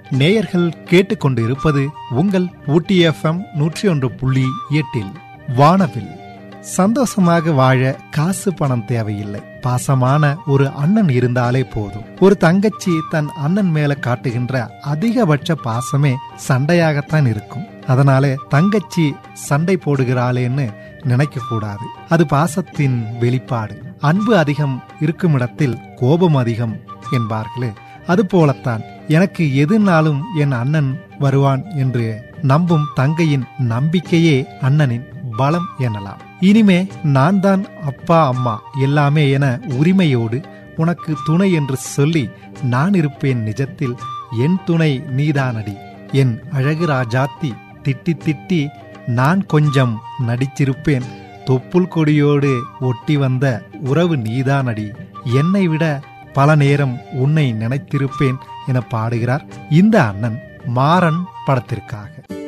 நேயர்கள் கேட்டுக்கொண்டு இருப்பது உங்கள் ஊட்டி எஃப்எம் நூற்றி ஒன்று புள்ளி எட்டில் வானவில் சந்தோஷமாக வாழ காசு பணம் தேவையில்லை பாசமான ஒரு அண்ணன் இருந்தாலே போதும் ஒரு தங்கச்சி தன் அண்ணன் மேல காட்டுகின்ற அதிகபட்ச பாசமே சண்டையாகத்தான் இருக்கும் அதனால தங்கச்சி சண்டை போடுகிறாளேன்னு நினைக்க கூடாது அது பாசத்தின் வெளிப்பாடு அன்பு அதிகம் இருக்கும் இடத்தில் கோபம் அதிகம் என்பார்களே அதுபோலத்தான் எனக்கு எதுனாலும் என் அண்ணன் வருவான் என்று நம்பும் தங்கையின் நம்பிக்கையே அண்ணனின் பலம் எனலாம் இனிமே நான் தான் அப்பா அம்மா எல்லாமே என உரிமையோடு உனக்கு துணை என்று சொல்லி நான் இருப்பேன் நிஜத்தில் என் துணை நீதானடி என் அழகு ராஜாத்தி திட்டி திட்டி நான் கொஞ்சம் நடிச்சிருப்பேன் தொப்புள் கொடியோடு ஒட்டி வந்த உறவு நீதானடி என்னை விட பல நேரம் உன்னை நினைத்திருப்பேன் என பாடுகிறார் இந்த அண்ணன் மாறன் படத்திற்காக